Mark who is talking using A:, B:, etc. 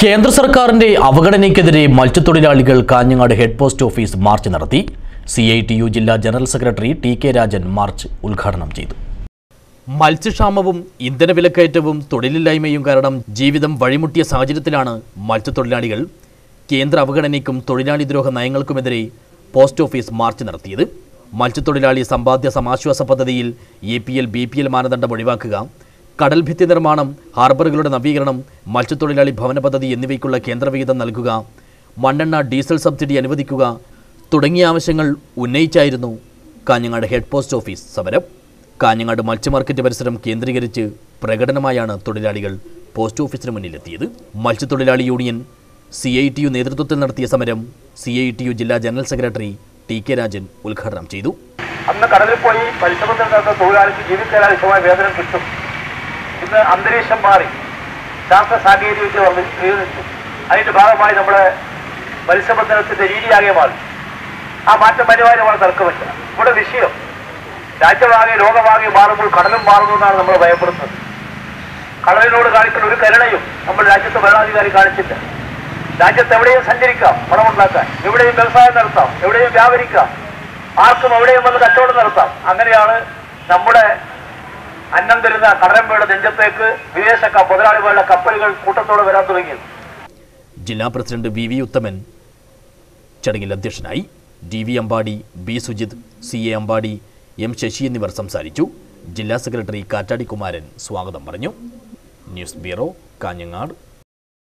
A: കേന്ദ്ര സർക്കാരിന്റെ അവഗണനയ്ക്കെതിരെ മത്സ്യത്തൊഴിലാളികൾ Kanhangad head post office march നടത്തി സി ഐ ടി യു ജില്ലാ general secretary T K Rajan march ഉദ്ഘാടനം ചെയ്തു മത്സ്യക്ഷാമവും ഇന്ധന വിലക്കയറ്റവും തൊഴിലില്ലായ്മയും കാരണം ജീവിതം വഴിമുട്ടിയ സാഹചര്യത്തിലാണ് മത്സ്യത്തൊഴിലാളികൾ കേന്ദ്ര അവഗണനയ്ക്കും തൊഴിലാളി ദ്രോഹ നയങ്ങൾക്കുമെതിരെ പോസ്റ്റ് ഓഫീസ് മാർച്ച് നടത്തിയത് മത്സ്യത്തൊഴിലാളി സമ്പാദ്യ സമാശ്വാസ പദ്ധതിയിൽ A P L B P L മാനദണ്ഡം ഒഴിവാക്കുക കടൽ ഭിത്തി നിർമ്മാണം ഹാർബറുകളുടെ നവീകരണം മത്സ്യത്തൊഴിലാളി ഭവന പദ്ധതി എന്നിവയ്ക്കുള്ള കേന്ദ്രവിഹിതം നൽകുക മണ്ണെണ്ണ ഡീസൽ സബ്സിഡി അനുവദിക്കുക തുടങ്ങിയ ആവശ്യങ്ങൾ ഉന്നയിച്ചായിരുന്നു കാഞ്ഞങ്ങാട് ഹെഡ് പോസ്റ്റ് ഓഫീസ് സമരം കാഞ്ഞങ്ങാട് മത്സ്യമാർക്കറ്റ് പരിസരം കേന്ദ്രീകരിച്ച് പ്രകടനമായാണ് തൊഴിലാളികൾ പോസ്റ്റ് ഓഫീസിന് മുന്നിലെത്തിയത് മത്സ്യത്തൊഴിലാളി union C I T U നേതൃത്വത്തിൽ നടത്തിയ സമരം സി ഐ ടി യു ജില്ലാ general secretary T K Rajan ഉദ്ഘാടനം ചെയ്തു
B: അന്ന് കടലിൽ പോയി പരിശ്രമത്തിൽ നടന്ന തൊഴിലാളിക്ക് ജീവിക്കാൻ ആവശ്യമായ വേതനം കിട്ടും ഇന്ന് അന്തരീക്ഷം മാറി ശാസ്ത്ര സാങ്കേതിക വിദ്യ വർദ്ധിച്ചു അതിന്റെ ഭാഗമായി നമ്മുടെ മത്സ്യബന്ധനത്തിന്റെ രീതിയാകെ മാറി ആ മാറ്റം അനിവാര്യമാണ് തർക്കമില്ല ഇവിടെ വിഷയം രാജ്യമാകെ ലോകമാകെ മാറുമ്പോൾ കടലും മാറുന്നു എന്നാണ് നമ്മൾ ഭയപ്പെടുന്നത് കടലിനോട് കാണിക്കുന്ന ഒരു കരുണയും നമ്മൾ രാജ്യത്തെ ഭരണാധികാരി കാണിച്ചില്ല രാജ്യത്ത് എവിടെയും സഞ്ചരിക്കാം പണമുണ്ടാക്കാൻ എവിടെയും വ്യവസായം നടത്താം എവിടെയും വ്യാപരിക്കാം ആർക്കും എവിടെയും വന്ന് കച്ചവടം നടത്താം അങ്ങനെയാണ് നമ്മുടെ അന്നം തരുന്ന കടലമ്പയുടെ നെഞ്ചത്തേക്ക് വിദേശ ക- മുതലാളികളുടെ കപ്പലുകൾ കൂട്ടത്തോടെ വരാൻ തുടങ്ങിയത്
A: ജില്ലാ പ്രസിഡന്റ് വി വി ഉത്തമൻ ചടങ്ങിൽ അധ്യക്ഷനായി D V Ambadi B Sujith C A Ambadi M Sasi എന്നിവർ സംസാരിച്ചു ജില്ലാ സെക്രട്ടറി കാറ്റാടി കുമാരൻ സ്വാഗതം പറഞ്ഞു ന്യൂസ് ബ്യൂറോ കാഞ്ഞങ്ങാട്